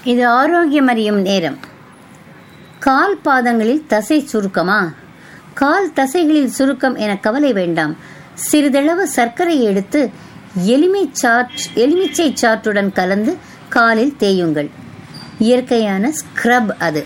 இது ஆரோக்கியம் அறியும் நேரம் கால் பாதங்களில் தசை சுருக்கமா கால் தசைகளில் சுருக்கம் என கவலை வேண்டாம் சிறிதளவு சர்க்கரை எடுத்து எலுமி சாற் எலுமிச்சை சாற்றுடன் கலந்து காலில் தேயுங்கள் இயற்கையான ஸ்க்ரப் அது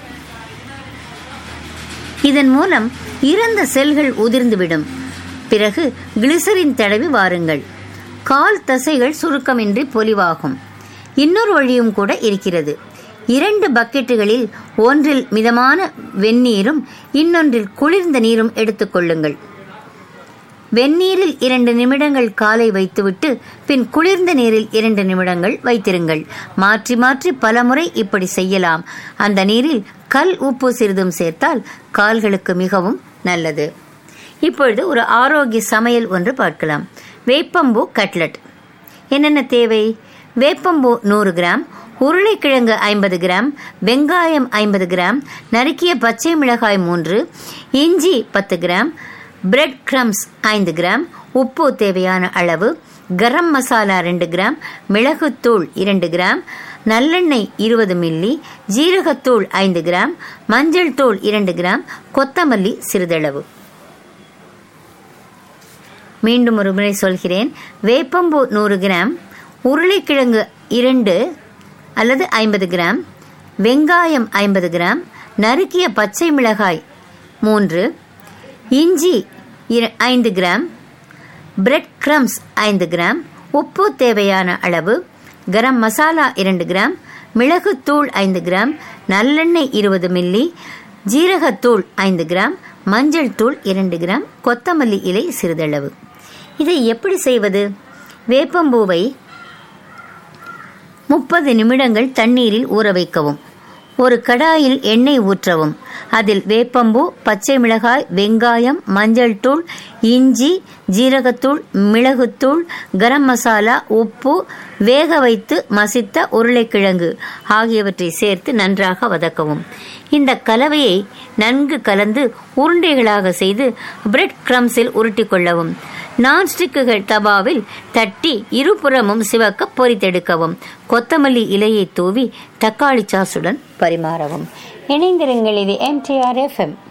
இதன் மூலம் இறந்த செல்கள் உதிர்ந்துவிடும் பிறகு கிளிசரின் தடவி வாருங்கள் கால் தசைகள் சுருக்கமின்றி பொலிவாகும் இன்னொரு வழியும் கூட இருக்கிறது இரண்டு பக்கெட்டுகளில் ஒன்றில் மிதமான வெந்நீரும் இன்னொன்றில் குளிர்ந்த நீரும் எடுத்துக்கொள்ளுங்கள் வெந்நீரில் இரண்டு நிமிடங்கள் காலை வைத்துவிட்டு பின் குளிர்ந்த நீரில் இரண்டு நிமிடங்கள் வைத்திருங்கள் மாற்றி மாற்றி பலமுறை இப்படி செய்யலாம் அந்த நீரில் கல் உப்பு சிறிதும் சேர்த்தால் கால்களுக்கு மிகவும் நல்லது இப்பொழுது ஒரு ஆரோக்கிய சமையல் ஒன்று பார்க்கலாம் வேப்பம்பூ கட்லட் என்னென்ன தேவை வேப்பம்பூ நூறு கிராம் உருளைக்கிழங்கு ஐம்பது கிராம் வெங்காயம் ஐம்பது கிராம் நறுக்கிய பச்சை மிளகாய் மூன்று இஞ்சி பத்து கிராம் பிரெட் கிரம்ஸ் ஐந்து கிராம் உப்பு தேவையான அளவு கரம் மசாலா ரெண்டு கிராம் மிளகுத்தூள் இரண்டு கிராம் நல்லெண்ணெய் இருபது மில்லி ஜீரகத்தூள் ஐந்து கிராம் மஞ்சள் தூள் இரண்டு கிராம் கொத்தமல்லி சிறிதளவு மீண்டும் ஒரு முறை சொல்கிறேன் வேப்பம்பூ நூறு கிராம் உருளைக்கிழங்கு இரண்டு அல்லது ஐம்பது கிராம் வெங்காயம் ஐம்பது கிராம் நறுக்கிய பச்சை மிளகாய் மூன்று இஞ்சி ஐந்து கிராம் பிரெட் கிரம்ஸ் ஐந்து கிராம் உப்பு தேவையான அளவு கரம் மசாலா இரண்டு கிராம் மிளகுத்தூள் ஐந்து கிராம் நல்லெண்ணெய் இருபது மில்லி ஜீரகத்தூள் ஐந்து கிராம் மஞ்சள் தூள் இரண்டு கிராம் கொத்தமல்லி இலை சிறிதளவு இதை எப்படி செய்வது வேப்பம்பூவை முப்பது நிமிடங்கள் தண்ணீரில் ஊற வைக்கவும் ஒரு கடாயில் எண்ணெய் ஊற்றவும் அதில் வேப்பம்பூ பச்சை மிளகாய் வெங்காயம் மஞ்சள் தூள் இஞ்சி ஜீரகத்தூள் மிளகுத்தூள் கரம் மசாலா உப்பு வேக வைத்து மசித்த உருளைக்கிழங்கு ஆகியவற்றை சேர்த்து நன்றாக வதக்கவும் இந்த கலவையை நன்கு கலந்து உருண்டைகளாக செய்து பிரெட் கிரம்ஸில் உருட்டி கொள்ளவும் நான்ஸ்டிக்குகள் தவாவில் தட்டி இருபுறமும் சிவக்க பொரித்தெடுக்கவும் கொத்தமல்லி இலையை தூவி தக்காளி சாசுடன் பரிமாறவும் இணைந்திருங்கள் இது எம்டிஆர் எஃப்எம்